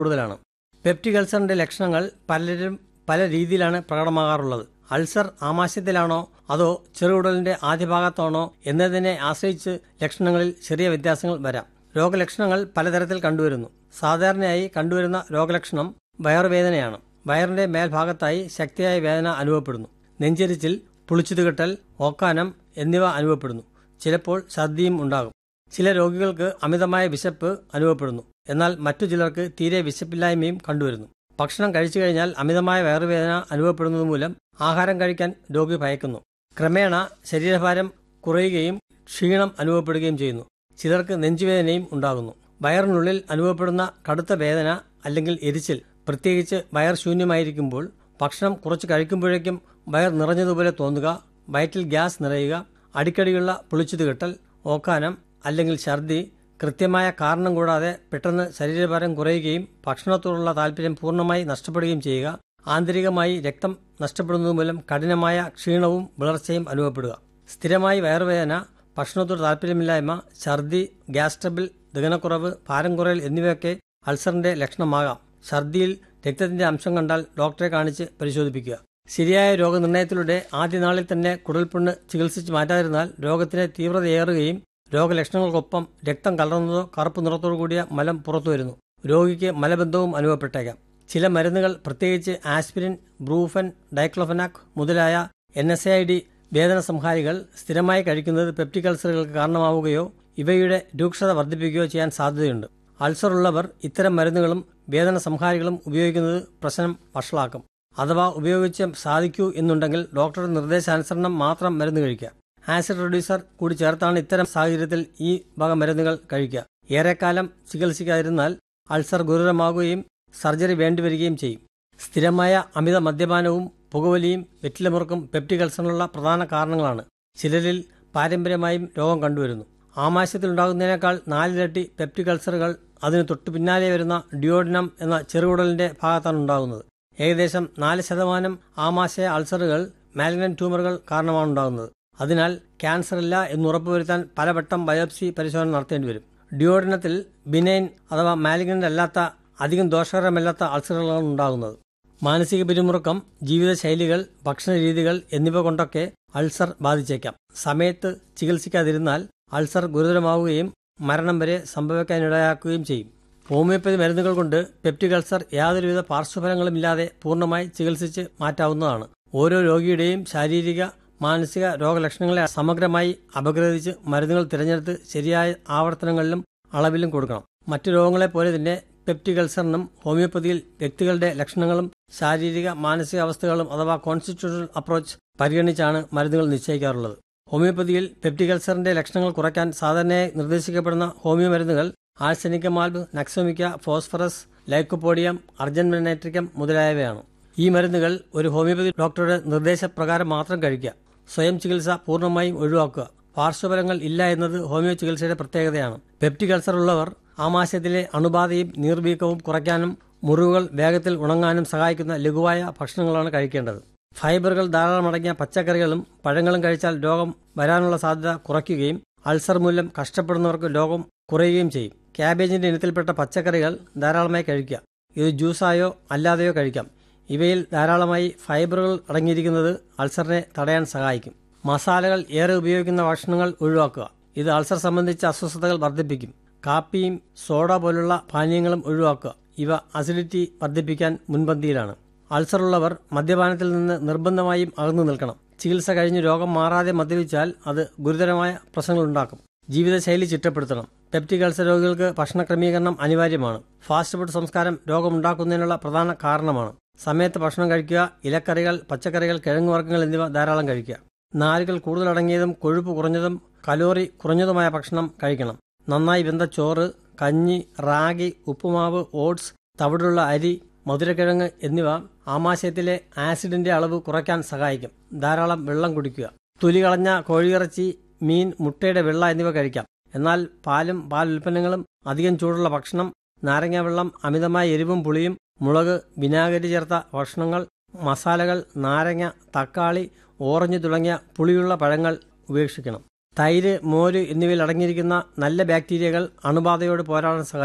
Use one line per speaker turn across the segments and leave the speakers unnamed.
കൂടുതലാണ് പെപ്റ്റിക് അൾസറിന്റെ ലക്ഷണങ്ങൾ പലരും പല രീതിയിലാണ് പ്രകടമാകാറുള്ളത് അൾസർ ആമാശയത്തിലാണോ അതോ ചെറുകുടലിന്റെ ആദ്യ ഭാഗത്താണോ എന്നതിനെ ആശ്രയിച്ച് ലക്ഷണങ്ങളിൽ ചെറിയ വ്യത്യാസങ്ങൾ വരാം രോഗലക്ഷണങ്ങൾ പലതരത്തിൽ കണ്ടുവരുന്നു സാധാരണയായി കണ്ടുവരുന്ന രോഗലക്ഷണം വയറുവേദനയാണ് വയറിന്റെ മേൽഭാഗത്തായി ശക്തിയായ വേദന അനുഭവപ്പെടുന്നു നെഞ്ചരിച്ചിൽ പുളിച്ചുതുകെട്ടൽ ഓക്കാനം എന്നിവ അനുഭവപ്പെടുന്നു ചിലപ്പോൾ ഛർദിയും ഉണ്ടാകും ചില രോഗികൾക്ക് അമിതമായ വിശപ്പ് അനുഭവപ്പെടുന്നു എന്നാൽ മറ്റു ചിലർക്ക് തീരെ വിശപ്പില്ലായ്മയും കണ്ടുവരുന്നു ഭക്ഷണം കഴിച്ചു കഴിഞ്ഞാൽ അമിതമായ വയറുവേദന അനുഭവപ്പെടുന്നത് മൂലം ആഹാരം കഴിക്കാൻ രോഗി ഭയക്കുന്നു ക്രമേണ ശരീരഭാരം കുറയുകയും ക്ഷീണം അനുഭവപ്പെടുകയും ചെയ്യുന്നു ചിലർക്ക് നെഞ്ചുവേദനയും ഉണ്ടാകുന്നു വയറിനുള്ളിൽ അനുഭവപ്പെടുന്ന കടുത്ത വേദന അല്ലെങ്കിൽ എരിച്ചിൽ പ്രത്യേകിച്ച് വയർ ശൂന്യമായിരിക്കുമ്പോൾ ഭക്ഷണം കുറച്ച് കഴിക്കുമ്പോഴേക്കും വയർ നിറഞ്ഞതുപോലെ തോന്നുക വയറ്റിൽ ഗ്യാസ് നിറയുക അടിക്കടിയുള്ള പുളിച്ചുതുകെട്ടൽ ഓക്കാനം അല്ലെങ്കിൽ ഛർദി കൃത്യമായ കാരണം കൂടാതെ പെട്ടെന്ന് ശരീരഭാരം കുറയുകയും ഭക്ഷണത്തോടുള്ള താല്പര്യം പൂർണ്ണമായി നഷ്ടപ്പെടുകയും ചെയ്യുക ആന്തരികമായി രക്തം നഷ്ടപ്പെടുന്നത് മൂലം കഠിനമായ ക്ഷീണവും വിളർച്ചയും അനുഭവപ്പെടുക സ്ഥിരമായി വയറുവേദന ഭക്ഷണത്തോട് താല്പര്യമില്ലായ്മ ഛർദി ഗ്യാസ് ട്രബിൾ ദഹനക്കുറവ് ഭാരം കുറയൽ എന്നിവയൊക്കെ അൾസറിന്റെ ലക്ഷണമാകാം ഛർദിയിൽ രക്തത്തിന്റെ അംശം കണ്ടാൽ ഡോക്ടറെ കാണിച്ച് പരിശോധിപ്പിക്കുക ശരിയായ രോഗനിർണയത്തിലൂടെ ആദ്യ നാളിൽ തന്നെ കുടൽപുണ്ണ് ചികിത്സിച്ച് മാറ്റാതിരുന്നാൽ രോഗത്തിന്റെ തീവ്രതയേറുകയും രോഗലക്ഷണങ്ങൾക്കൊപ്പം രക്തം കലർന്നതോ കറുപ്പ് നിറത്തോടു കൂടിയ മലം പുറത്തു വരുന്നു രോഗിക്ക് മലബന്ധവും അനുഭവപ്പെട്ടേക്കാം ചില മരുന്നുകൾ പ്രത്യേകിച്ച് ആസ്പിരിൻ ബ്രൂഫൻ ഡൈക്ലോഫനാക് മുതലായ എൻ എസ് ഐ ഡി വേദന സംഹാരികൾ സ്ഥിരമായി കഴിക്കുന്നത് പെപ്റ്റിക് അൾസറുകൾക്ക് കാരണമാവുകയോ ഇവയുടെ രൂക്ഷത വർദ്ധിപ്പിക്കുകയോ ചെയ്യാൻ സാധ്യതയുണ്ട് അൾസർ ഉള്ളവർ ഇത്തരം മരുന്നുകളും വേദന സംഹാരികളും ഉപയോഗിക്കുന്നത് പ്രശ്നം വഷളാക്കും അഥവാ ഉപയോഗിച്ച് സാധിക്കൂ എന്നുണ്ടെങ്കിൽ ഡോക്ടറുടെ നിർദ്ദേശാനുസരണം മാത്രം മരുന്ന് കഴിക്കുക ആസിഡ് റെഡ്യൂസർ കൂടി ചേർത്താണ് ഇത്തരം സാഹചര്യത്തിൽ ഈ വക മരുന്നുകൾ കഴിക്കുക ഏറെക്കാലം ചികിത്സിക്കാതിരുന്നാൽ അൾസർ ഗുരുതരമാകുകയും സർജറി വേണ്ടിവരികയും ചെയ്യും സ്ഥിരമായ അമിത മദ്യപാനവും പുകവലിയും വെറ്റിലമുറുക്കും പെപ്റ്റിക് അൾസറിനുള്ള പ്രധാന കാരണങ്ങളാണ് ചിലരിൽ പാരമ്പര്യമായും രോഗം കണ്ടുവരുന്നു ആമാശയത്തിലുണ്ടാകുന്നതിനേക്കാൾ നാലിരട്ടി പെപ്റ്റിക് അൾസറുകൾ അതിന് തൊട്ടു പിന്നാലെ വരുന്ന ഡ്യോഡിനം എന്ന ചെറുകുടലിന്റെ ഭാഗത്താണ് ഉണ്ടാകുന്നത് ഏകദേശം നാല് ശതമാനം ആമാശയ അൾസറുകൾ മാലിഗ്നൻ ട്യൂമറുകൾ കാരണമാണ് ഉണ്ടാകുന്നത് അതിനാൽ ക്യാൻസർ ഇല്ല എന്ന് ഉറപ്പുവരുത്താൻ പലവട്ടം ബയോപ്സി പരിശോധന നടത്തേണ്ടി വരും ഡിയോഡിനത്തിൽ ബിനൈൻ അഥവാ മാലിഗ്നന്റ് അല്ലാത്ത അധികം ദോഷകരമല്ലാത്ത അൾസറുകളാണ് ഉണ്ടാകുന്നത് മാനസിക പിരിമുറുക്കം ജീവിതശൈലികൾ ഭക്ഷണരീതികൾ എന്നിവ കൊണ്ടൊക്കെ അൾസർ ബാധിച്ചേക്കാം സമയത്ത് ചികിത്സിക്കാതിരുന്നാൽ അൾസർ ഗുരുതരമാവുകയും മരണം വരെ സംഭവിക്കാനിടയാക്കുകയും ചെയ്യും ഹോമിയോപ്പതി മരുന്നുകൾ കൊണ്ട് പെപ്റ്റിക് അൾസർ യാതൊരുവിധ പാർശ്വഫലങ്ങളും ഇല്ലാതെ പൂർണ്ണമായി ചികിത്സിച്ച് മാറ്റാവുന്നതാണ് ഓരോ രോഗിയുടെയും ശാരീരിക മാനസിക രോഗലക്ഷണങ്ങളെ സമഗ്രമായി അപഗ്രഥിച്ച് മരുന്നുകൾ തിരഞ്ഞെടുത്ത് ശരിയായ ആവർത്തനങ്ങളിലും അളവിലും കൊടുക്കണം മറ്റു രോഗങ്ങളെ പോലെ തന്നെ പെപ്റ്റിക് അൾസറിനും ഹോമിയോപ്പതിയിൽ വ്യക്തികളുടെ ലക്ഷണങ്ങളും ശാരീരിക മാനസിക അവസ്ഥകളും അഥവാ കോൺസ്റ്റിറ്റ്യൂഷണൽ അപ്രോച്ച് പരിഗണിച്ചാണ് മരുന്നുകൾ നിശ്ചയിക്കാറുള്ളത് ഹോമിയോപ്പതിയിൽ പെപ്റ്റിക് അൾസറിന്റെ ലക്ഷണങ്ങൾ കുറയ്ക്കാൻ സാധാരണയായി നിർദ്ദേശിക്കപ്പെടുന്ന ഹോമിയോ മരുന്നുകൾ ആഴ്സനിക്കമാൽബ് നക്സോമിക്ക ഫോസ്ഫറസ് ലൈക്കോപോഡിയം അർജൻമെനൈട്രിക്കം മുതലായവയാണ് ഈ മരുന്നുകൾ ഒരു ഹോമിയോപ്പതി ഡോക്ടറുടെ നിർദ്ദേശപ്രകാരം മാത്രം കഴിക്കുക സ്വയം ചികിത്സ പൂർണ്ണമായും ഒഴിവാക്കുക പാർശ്വഫലങ്ങൾ ഇല്ല എന്നത് ഹോമിയോ ചികിത്സയുടെ പ്രത്യേകതയാണ് പെപ്റ്റിക് അൾസർ ഉള്ളവർ ആമാശയത്തിലെ അണുബാധയും നീർവീക്കവും കുറയ്ക്കാനും മുറിവുകൾ വേഗത്തിൽ ഉണങ്ങാനും സഹായിക്കുന്ന ലഘുവായ ഭക്ഷണങ്ങളാണ് കഴിക്കേണ്ടത് ഫൈബറുകൾ ധാരാളം അടങ്ങിയ പച്ചക്കറികളും പഴങ്ങളും കഴിച്ചാൽ രോഗം വരാനുള്ള സാധ്യത കുറയ്ക്കുകയും അൾസർ മൂലം കഷ്ടപ്പെടുന്നവർക്ക് രോഗം കുറയുകയും ചെയ്യും ക്യാബേജിന്റെ ഇനത്തിൽപ്പെട്ട പച്ചക്കറികൾ ധാരാളമായി കഴിക്കുക ഇത് ജ്യൂസായോ അല്ലാതെയോ കഴിക്കാം ഇവയിൽ ധാരാളമായി ഫൈബറുകൾ അടങ്ങിയിരിക്കുന്നത് അൾസറിനെ തടയാൻ സഹായിക്കും മസാലകൾ ഏറെ ഉപയോഗിക്കുന്ന ഭക്ഷണങ്ങൾ ഒഴിവാക്കുക ഇത് അൾസർ സംബന്ധിച്ച അസ്വസ്ഥതകൾ വർദ്ധിപ്പിക്കും കാപ്പിയും സോഡ പോലുള്ള പാനീയങ്ങളും ഒഴിവാക്കുക ഇവ അസിഡിറ്റി വർദ്ധിപ്പിക്കാൻ മുൻപന്തിയിലാണ് അൾസർ ഉള്ളവർ മദ്യപാനത്തിൽ നിന്ന് നിർബന്ധമായും അകന്നു നിൽക്കണം ചികിത്സ കഴിഞ്ഞ് രോഗം മാറാതെ മദ്യപിച്ചാൽ അത് ഗുരുതരമായ പ്രശ്നങ്ങൾ ഉണ്ടാക്കും ജീവിതശൈലി ചിട്ടപ്പെടുത്തണം പെപ്റ്റിക് അൾസർ രോഗികൾക്ക് ഭക്ഷണ ക്രമീകരണം അനിവാര്യമാണ് ഫാസ്റ്റ് ഫുഡ് സംസ്കാരം രോഗമുണ്ടാക്കുന്നതിനുള്ള പ്രധാന കാരണമാണ് സമയത്ത് ഭക്ഷണം കഴിക്കുക ഇലക്കറികൾ പച്ചക്കറികൾ കിഴങ്ങുവർഗ്ഗങ്ങൾ എന്നിവ ധാരാളം കഴിക്കുക നാരുകൾ കൂടുതലടങ്ങിയതും കൊഴുപ്പ് കുറഞ്ഞതും കലോറി കുറഞ്ഞതുമായ ഭക്ഷണം കഴിക്കണം നന്നായി വെന്ത ചോറ് കഞ്ഞി റാഗി ഉപ്പുമാവ് ഓട്സ് തവിടുള്ള അരി മധുരക്കിഴങ്ങ് എന്നിവ ആമാശയത്തിലെ ആസിഡിന്റെ അളവ് കുറയ്ക്കാൻ സഹായിക്കും ധാരാളം വെള്ളം കുടിക്കുക തൊലി കളഞ്ഞ കോഴിയിറച്ചി മീൻ മുട്ടയുടെ വെള്ള എന്നിവ കഴിക്കാം എന്നാൽ പാലും പാൽ ഉൽപ്പന്നങ്ങളും അധികം ചൂടുള്ള ഭക്ഷണം നാരങ്ങ വെള്ളം അമിതമായ എരിവും പുളിയും മുളക് വിനാഗിരി ചേർത്ത ഭക്ഷണങ്ങൾ മസാലകൾ നാരങ്ങ തക്കാളി ഓറഞ്ച് തുടങ്ങിയ പുളിയുള്ള പഴങ്ങൾ ഉപേക്ഷിക്കണം തൈര് മോര് എന്നിവയിൽ അടങ്ങിയിരിക്കുന്ന നല്ല ബാക്ടീരിയകൾ അണുബാധയോട് പോരാടാൻ സഹായിക്കും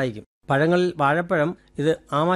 പഴങ്ങളിൽ വാഴപ്പഴം ഇത് ആമാശയ